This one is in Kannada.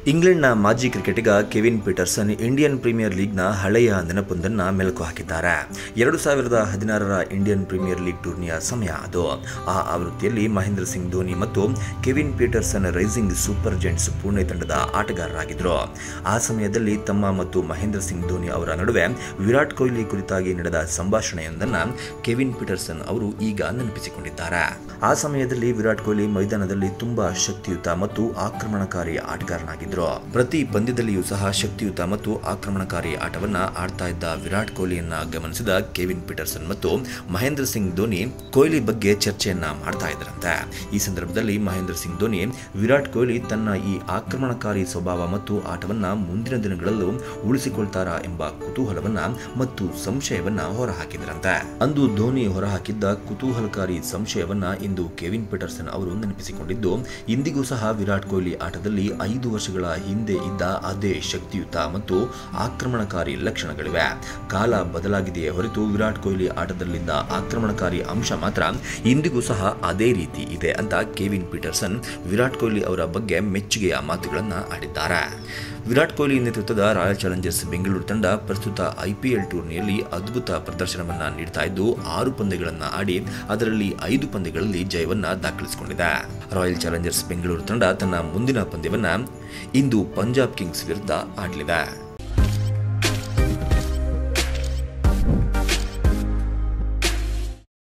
ಇಂಗ್ಲೆಂಡ್ನ ಮಾಜಿ ಕ್ರಿಕೆಟಿಗ ಕೆವಿನ್ ಪೀಟರ್ಸನ್ ಇಂಡಿಯನ್ ಪ್ರೀಮಿಯರ್ ಲೀಗ್ನ ಹಳೆಯ ನೆನಪೊಂದನ್ನು ಮೆಲುಕು ಹಾಕಿದ್ದಾರೆ ಎರಡು ಸಾವಿರದ ಹದಿನಾರರ ಇಂಡಿಯನ್ ಪ್ರೀಮಿಯರ್ ಲೀಗ್ ಟೂರ್ನಿಯ ಸಮಯ ಅದು ಆ ಆವೃತ್ತಿಯಲ್ಲಿ ಮಹೇಂದ್ರ ಸಿಂಗ್ ಧೋನಿ ಮತ್ತು Kevin Pietersen Rising Super Giants Pune ತಂಡದ ಆಟಗಾರರಾಗಿದ್ದರು ಆ ಸಮಯದಲ್ಲಿ ತಮ್ಮ ಮತ್ತು ಮಹೇಂದ್ರ ಸಿಂಗ್ ಧೋನಿ ಅವರ ನಡುವೆ ವಿರಾಟ್ ಕೊಹ್ಲಿ ಕುರಿತಾಗಿ ನಡೆದ ಸಂಭಾಷಣೆಯೊಂದನ್ನು ಕೆವಿನ್ ಪೀಟರ್ಸನ್ ಅವರು ಈಗ ನೆನಪಿಸಿಕೊಂಡಿದ್ದಾರೆ ಆ ಸಮಯದಲ್ಲಿ ವಿರಾಟ್ ಕೊಹ್ಲಿ ಮೈದಾನದಲ್ಲಿ ತುಂಬಾ ಶಕ್ತಿಯುತ ಮತ್ತು ಆಕ್ರಮಣಕಾರಿ ಆಟಗಾರನಾಗಿದ್ದರು ಪ್ರತಿ ಪಂದ್ಯದಲ್ಲಿಯೂ ಸಹ ಶಕ್ತಿಯುತ ಮತ್ತು ಆಕ್ರಮಣಕಾರಿ ಆಟವನ್ನ ಆಡ್ತಾ ಇದ್ದ ವಿರಾಟ್ ಕೊಹ್ಲಿಯನ್ನ ಗಮನಿಸಿದ ಕೆವಿನ್ ಪೀಟರ್ಸನ್ ಮತ್ತು ಮಹೇಂದ್ರ ಸಿಂಗ್ ಧೋನಿ ಕೊಹ್ಲಿ ಬಗ್ಗೆ ಚರ್ಚೆಯನ್ನ ಮಾಡ್ತಾ ಇದ್ರಂತೆ ಈ ಸಂದರ್ಭದಲ್ಲಿ ಮಹೇಂದ್ರ ಸಿಂಗ್ ಧೋನಿ ವಿರಾಟ್ ಕೊಹ್ಲಿ ತನ್ನ ಈ ಆಕ್ರಮಣಕಾರಿ ಸ್ವಭಾವ ಮತ್ತು ಆಟವನ್ನ ಮುಂದಿನ ದಿನಗಳಲ್ಲೂ ಉಳಿಸಿಕೊಳ್ತಾರಾ ಎಂಬ ಕುತೂಹಲವನ್ನ ಮತ್ತು ಸಂಶಯವನ್ನ ಹೊರಹಾಕಿದ್ರಂತೆ ಅಂದು ಧೋನಿ ಹೊರಹಾಕಿದ್ದ ಕುತೂಹಲಕಾರಿ ಸಂಶಯವನ್ನ ಇಂದು ಕೆವಿನ್ ಪೀಟರ್ಸನ್ ಅವರು ನೆನಪಿಸಿಕೊಂಡಿದ್ದು ಇಂದಿಗೂ ಸಹ ವಿರಾಟ್ ಕೊಹ್ಲಿ ಆಟದಲ್ಲಿ ಐದು ವರ್ಷಗಳ ಹಿಂದೆ ಇದ್ದ ಅದೇ ಶಕ್ತಿಯುತ ಮತ್ತು ಆಕ್ರಮಣಕಾರಿ ಲಕ್ಷಣಗಳಿವೆ ಕಾಲ ಬದಲಾಗಿದೆಯೇ ಹೊರತು ವಿರಾಟ್ ಕೊಹ್ಲಿ ಆಟದಲ್ಲಿದ್ದ ಆಕ್ರಮಣಕಾರಿ ಅಂಶ ಮಾತ್ರ ಇಂದಿಗೂ ಸಹ ಅದೇ ರೀತಿ ಇದೆ ಅಂತ ಕೆವಿನ್ ಪೀಟರ್ಸನ್ ವಿರಾಟ್ ಕೊಹ್ಲಿ ಅವರ ಬಗ್ಗೆ ಮೆಚ್ಚುಗೆಯ ಮಾತುಗಳನ್ನು ಆಡಿದ್ದಾರೆ ವಿರಾಟ್ ಕೊಹ್ಲಿ ನೇತೃತ್ವದ ರಾಯಲ್ ಚಾಲೆಂಜರ್ಸ್ ಬೆಂಗಳೂರು ತಂಡ ಪ್ರಸ್ತುತ ಐಪಿಎಲ್ ಟೂರ್ನಿಯಲ್ಲಿ ಅದ್ಭುತ ಪ್ರದರ್ಶನವನ್ನ ನೀಡ್ತಾ ಇದ್ದು ಆರು ಪಂದ್ಯಗಳನ್ನು ಆಡಿ ಅದರಲ್ಲಿ ಐದು ಪಂದ್ಯಗಳಲ್ಲಿ ಜಯವನ್ನ ದಾಖಲಿಸಿಕೊಂಡಿದೆ ರಾಯಲ್ ಚಾಲೆಂಜರ್ಸ್ ಬೆಂಗಳೂರು ತಂಡ ತನ್ನ ಮುಂದಿನ ಪಂದ್ಯವನ್ನ ಇಂದು ಪಂಜಾಬ್ ಕಿಂಗ್ಸ್ ವಿರುದ್ಧ ಆಡಲಿದೆ